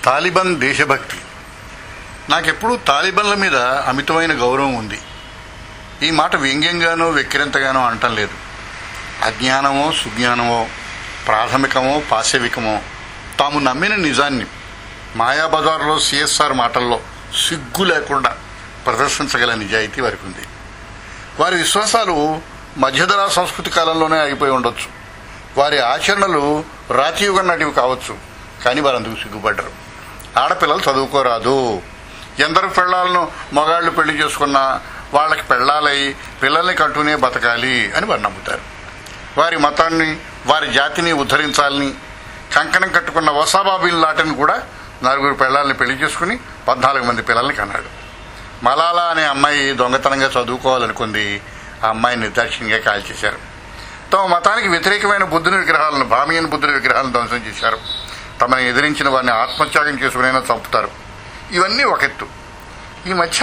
Taliban దేశభక్తి నాకెప్పుడు తాలిబాన్ల మీద అమితమైన గౌరవం ఉంది ఈ మాట వ్యంగ్యంగానో వెక్కిరింతగానో అంటం లేదు అజ్ఞానమో సుజ్ఞానమో ప్రాథమికమో పాశవికమో తాము నమ్మిన నిజాన్ని మాయాబజార్లో సిఎస్ఆర్ మాటల్లో సిగ్గు లేకుండా ప్రదర్శించగల నిజాయితీ వారికి ఉంది వారి విశ్వాసాలు మధ్యధరా సంస్కృతి కాలంలోనే ఆగిపోయి ఉండొచ్చు వారి ఆచరణలు రాతియుగం నాటివి కావచ్చు కానీ వారు అందుకు సిగ్గుపడ్డరు ఆడపిల్లలు చదువుకోరాదు ఎందరు పెళ్ళాలను మగాళ్ళు పెళ్లి చేసుకున్నా వాళ్ళకి పెళ్ళాలై పిల్లల్ని కంటూనే బతకాలి అని వారు నమ్ముతారు వారి మతాన్ని వారి జాతిని ఉద్ధరించాలని కంకణం కట్టుకున్న వసాబా బిన్ లాటన్ కూడా నలుగురు పిల్లల్ని పెళ్లి చేసుకుని పద్నాలుగు మంది పిల్లల్ని కన్నాడు మలాలా అనే అమ్మాయి దొంగతనంగా చదువుకోవాలనుకుంది ఆ అమ్మాయిని నిర్దాక్షిణ్యంగా కాల్చేశారు తమ మతానికి వ్యతిరేకమైన బుద్ధుని విగ్రహాలను భామీయన్ బుద్ధుని విగ్రహాలను ధ్వంసం చేశారు తమని ఎదిరించిన వారిని ఆత్మత్యాగం చేసుకునైనా చంపుతారు ఇవన్నీ ఒక ఎత్తు ఈ మధ్య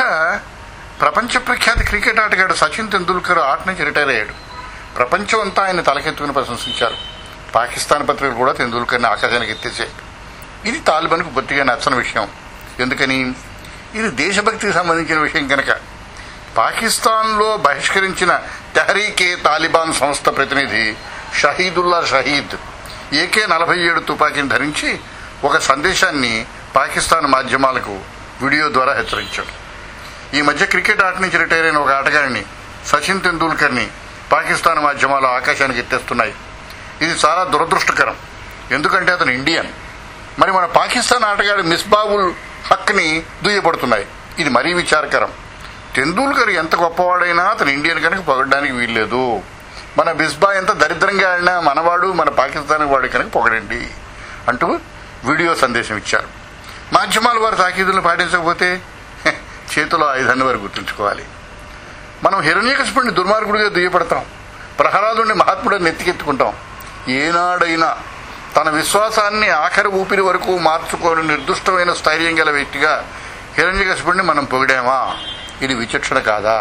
ప్రపంచ ప్రఖ్యాత క్రికెట్ ఆటగాడు సచిన్ తెందూల్కర్ ఆట నుంచి రిటైర్ అయ్యాడు ప్రపంచం అంతా ఆయన తలకెత్తుకుని ప్రశంసించారు పాకిస్తాన్ పత్రికలు కూడా తెందూల్కర్ని ఆకాశానికి ఎత్తేసాయి ఇది తాలిబాన్కు బొత్తిగా నచ్చని విషయం ఎందుకని ఇది దేశభక్తికి సంబంధించిన విషయం కనుక పాకిస్తాన్లో బహిష్కరించిన తెహరీకే తాలిబాన్ సంస్థ ప్రతినిధి షహీదుల్లా షహీద్ ఏకే నలభై ఏడు తుపాకీని ధరించి ఒక సందేశాన్ని పాకిస్తాన్ మాధ్యమాలకు వీడియో ద్వారా హెచ్చరించాడు ఈ మధ్య క్రికెట్ ఆట నుంచి రిటైర్ అయిన ఒక ఆటగాడిని సచిన్ తెందూల్కర్ని పాకిస్తాన్ మాధ్యమాలు ఆకాశానికి ఎత్తేస్తున్నాయి ఇది చాలా దురదృష్టకరం ఎందుకంటే అతను ఇండియన్ మరి మన పాకిస్తాన్ ఆటగాడి మిస్బాబుల్ హక్ని దుయ్యబడుతున్నాయి ఇది మరీ విచారకరం తెందూల్కర్ ఎంత గొప్పవాడైనా అతను ఇండియన్ కనుక పొగడడానికి వీల్లేదు మన బిస్బా ఎంత దరిద్రంగా ఆడినా మనవాడు మన పాకిస్తాన్ వాడు కనుక పొగడండి అంటూ వీడియో సందేశం ఇచ్చారు మాధ్యమాలు వారి తాకీదులను పాటించకపోతే హె, చేతిలో ఆయుధాన్ని వారు గుర్తుంచుకోవాలి మనం హిరణ్యకశిపుడిని దుర్మార్గుడిగా దుయ్యపడతాం ప్రహ్లాదుడిని మహాత్ముడిని నెత్తికెత్తుకుంటాం ఏనాడైనా తన విశ్వాసాన్ని ఆఖరి ఊపిరి వరకు మార్చుకోని నిర్దుష్టమైన స్థైర్యం గల వ్యక్తిగా హిరణ్యకశిపుడిని మనం పొగిడామా ఇది విచక్షణ కాదా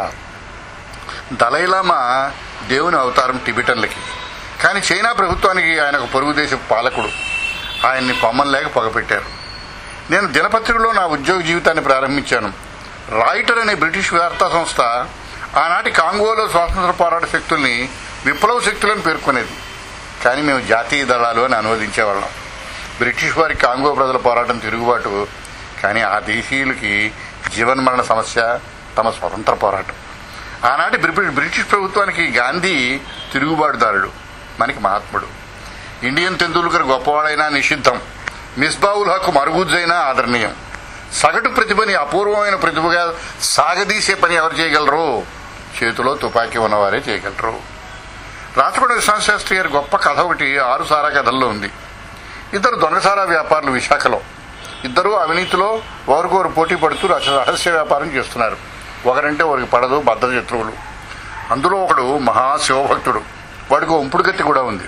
దలైలామా దేవుని అవతారం టిబెటన్లకి కానీ చైనా ప్రభుత్వానికి ఆయన ఒక పొరుగు దేశ పాలకుడు ఆయన్ని పొమ్మలేక పొగపెట్టారు నేను దినపత్రికలో నా ఉద్యోగ జీవితాన్ని ప్రారంభించాను రాయిటర్ అనే బ్రిటిష్ వార్తా సంస్థ ఆనాటి కాంగోలో స్వాతంత్ర పోరాట శక్తుల్ని విప్లవ శక్తులను పేర్కొనేది కానీ మేము జాతీయ దళాలు అని అనువదించేవాళ్ళం బ్రిటిష్ వారి కాంగో ప్రజల పోరాటం తిరుగుబాటు కానీ ఆ దేశీయులకి జీవన్మరణ సమస్య తమ స్వతంత్ర పోరాటం ఆనాటి బ్రిటిష్ బ్రిటిష్ ప్రభుత్వానికి గాంధీ తిరుగుబాటుదారుడు మనకి మహాత్ముడు ఇండియన్ తెందూల్కర్ గొప్పవాడైనా నిషిద్ధం మిస్బావుల్ హక్కు మరుగుజ్జైనా ఆదరణీయం సగటు ప్రతిభని అపూర్వమైన ప్రతిభగా సాగదీసే పని ఎవరు చేయగలరు చేతిలో తుపాకీ ఉన్నవారే చేయగలరు రాచకొండ విశ్వనాథ శాస్త్రి గారి గొప్ప కథ ఒకటి ఆరు సారా కథల్లో ఉంది ఇద్దరు దొంగసారా వ్యాపారులు విశాఖలో ఇద్దరు అవినీతిలో ఒకరికొకరు పోటీ పడుతూ రహస్య రహస్య వ్యాపారం చేస్తున్నారు ఒకరంటే ఒకరికి పడదు బద్ధ శత్రువులు అందులో ఒకడు మహాశివభక్తుడు వాడికి ఉంపుడు కత్తి కూడా ఉంది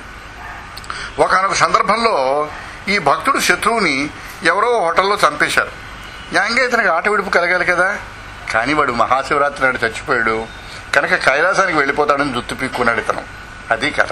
ఒకనొక సందర్భంలో ఈ భక్తుడు శత్రువుని ఎవరో హోటల్లో చంపేశారు న్యాయంగా ఇతనికి ఆట విడుపు కలగాలి కదా కానీ వాడు మహాశివరాత్రి నాడు చచ్చిపోయాడు కనుక కైలాసానికి వెళ్ళిపోతాడని జుత్తు పీక్కున్నాడు ఇతను అది కథ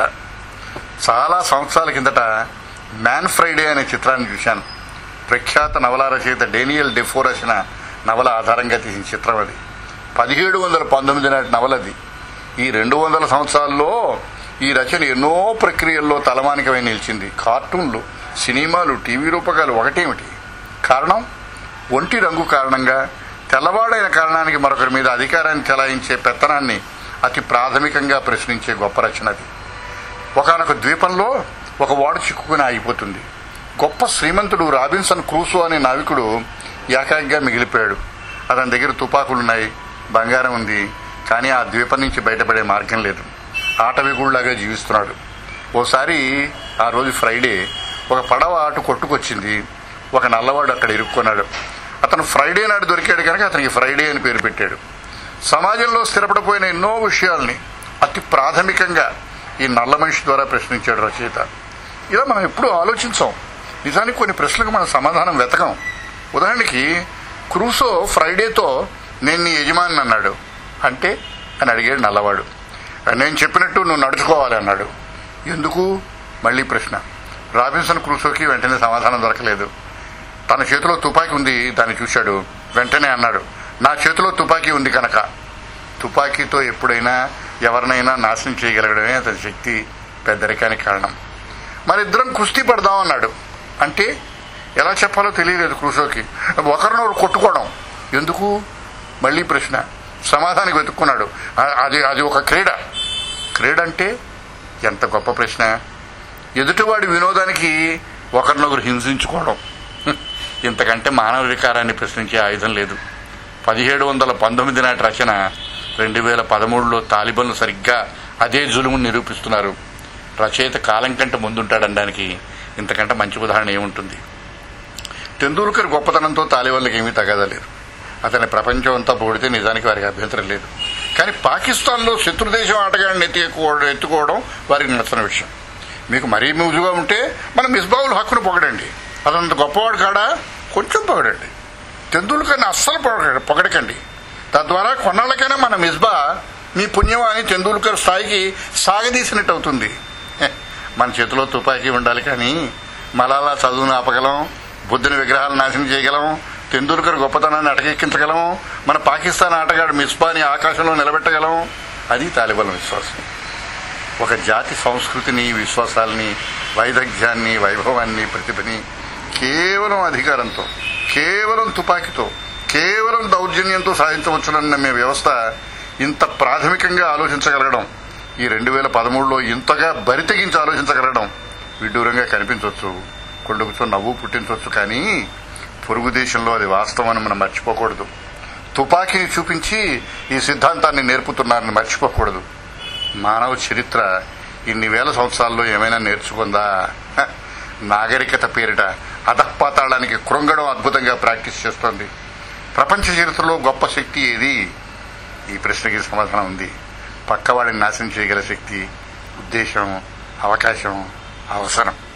చాలా సంవత్సరాల కిందట మ్యాన్ ఫ్రైడే అనే చిత్రాన్ని చూశాను ప్రఖ్యాత నవల రచయిత డేనియల్ డెఫో రాసిన నవల ఆధారంగా తీసిన చిత్రం అది పదిహేడు వందల పంతొమ్మిది నాటి నవలది ఈ రెండు వందల సంవత్సరాల్లో ఈ రచన ఎన్నో ప్రక్రియల్లో తలమానికమై నిలిచింది కార్టూన్లు సినిమాలు టీవీ రూపకాలు ఒకటేమిటి కారణం ఒంటి రంగు కారణంగా తెల్లవాడైన కారణానికి మరొకరి మీద అధికారాన్ని చెలాయించే పెత్తనాన్ని అతి ప్రాథమికంగా ప్రశ్నించే గొప్ప రచన అది ఒకనొక ద్వీపంలో ఒక వాడు చిక్కుకుని ఆగిపోతుంది గొప్ప శ్రీమంతుడు రాబిన్సన్ క్రూసో అనే నావికుడు ఏకాగ్గా మిగిలిపోయాడు అతని దగ్గర తుపాకులున్నాయి బంగారం ఉంది కానీ ఆ ద్వీపం నుంచి బయటపడే మార్గం లేదు ఆటవికుడిలాగా జీవిస్తున్నాడు ఓసారి ఆ రోజు ఫ్రైడే ఒక పడవ అటు కొట్టుకొచ్చింది ఒక నల్లవాడు అక్కడ ఇరుక్కున్నాడు అతను ఫ్రైడే నాడు దొరికాడు కనుక అతనికి ఫ్రైడే అని పేరు పెట్టాడు సమాజంలో స్థిరపడిపోయిన ఎన్నో విషయాల్ని అతి ప్రాథమికంగా ఈ నల్ల మనిషి ద్వారా ప్రశ్నించాడు రచయిత ఇలా మనం ఎప్పుడూ ఆలోచించాం నిజానికి కొన్ని ప్రశ్నలకు మనం సమాధానం వెతకం ఉదాహరణకి క్రూసో ఫ్రైడేతో నేను నీ యజమాని అన్నాడు అంటే అని అడిగాడు నల్లవాడు నేను చెప్పినట్టు నువ్వు నడుచుకోవాలి అన్నాడు ఎందుకు మళ్ళీ ప్రశ్న రాబిన్సన్ క్రూసోకి వెంటనే సమాధానం దొరకలేదు తన చేతిలో తుపాకీ ఉంది దాన్ని చూశాడు వెంటనే అన్నాడు నా చేతిలో తుపాకీ ఉంది కనుక తుపాకీతో ఎప్పుడైనా ఎవరినైనా నాశనం చేయగలగడమే అతని శక్తి పెద్దరికానికి కారణం మరి ఇద్దరం కుస్తీ పడదాం అన్నాడు అంటే ఎలా చెప్పాలో తెలియలేదు క్రూసోకి ఒకరినొకరు కొట్టుకోవడం ఎందుకు మళ్ళీ ప్రశ్న సమాధానం వెతుక్కున్నాడు ఆ- అది అది ఒక క్రీడ క్రీడ అంటే ఎంత గొప్ప ప్రశ్న ఎదుటివాడి వినోదానికి ఒకరినొకరు హింసించుకోవడం హ్మ్. ఇంతకంటే మానవ వికారాన్ని ప్రశ్నించే ఆయుధం లేదు పదిహేడు వందల పంతొమ్మిది నాటి రచన రెండు వేల పదమూడులో తాలిబన్లు సరిగ్గా అదే జులుమును నిరూపిస్తున్నారు రచయిత కాలం కంటే ముందుంటాడనడానికి ఇంతకంటే మంచి ఉదాహరణ ఏముంటుంది టెండూల్కర్ గొప్పతనంతో తాలిబన్లకు ఏమీ తగదలేదు అతని ప్రపంచం అంతా పొగిడితే నిజానికి వారికి అభ్యంతరం లేదు కానీ పాకిస్తాన్లో శత్రుదేశం ఆటగాడిని ఎత్తుకోవడం ఎత్తుకోవడం వారికి నచ్చని విషయం మీకు మరీ మూజుగా ఉంటే మన మిస్బావుల్ హక్కును పొగడండి అతనంత గొప్పవాడు కాడా కొంచెం పొగడండి తెందుల్కర్ని అస్సలు పొగడ పొగడకండి తద్వారా కొన్నాళ్ళకైనా మన మిస్బా మీ పుణ్యం అని తెందుల్కర్ స్థాయికి సాగదీసినట్టు అవుతుంది హె, మన చేతిలో తుపాకీ ఉండాలి కానీ మలాలా చదువును ఆపగలం బుద్ధుని విగ్రహాలు నాశనం చేయగలం తెందుల్కర్ గొప్పతనాన్ని అటకెక్కించగలం మన పాకిస్తాన్ ఆటగాడు మిస్బాని ఆకాశంలో నిలబెట్టగలం అది తాలిబాన్ విశ్వాసం ఒక జాతి సంస్కృతిని విశ్వాసాలని వైదగ్ధ్యాన్ని వైభవాన్ని ప్రతిభని కేవలం అధికారంతో కేవలం తుపాకీతో కేవలం దౌర్జన్యంతో సాధించవచ్చునని నమ్మే వ్యవస్థ ఇంత ప్రాథమికంగా ఆలోచించగలగడం ఈ రెండు వేల పదమూడులో ఇంతగా బరితెగించి ఆలోచించగలగడం విడ్డూరంగా కనిపించవచ్చు కొండకుతో నవ్వు పుట్టించవచ్చు కానీ పొరుగు దేశంలో అది వాస్తవం మనం మర్చిపోకూడదు తుపాకీని చూపించి ఈ సిద్ధాంతాన్ని నేర్పుతున్నారని మర్చిపోకూడదు మానవ చరిత్ర ఇన్ని వేల సంవత్సరాల్లో ఏమైనా నేర్చుకుందా హ, నాగరికత పేరిట అధపాతాళానికి కృంగడం అద్భుతంగా ప్రాక్టీస్ చేస్తోంది ప్రపంచ చరిత్రలో గొప్ప శక్తి ఏది ఈ ప్రశ్నకి సమాధానం ఉంది పక్కవాడిని నాశనం చేయగల శక్తి ఉద్దేశం అవకాశం అవసరం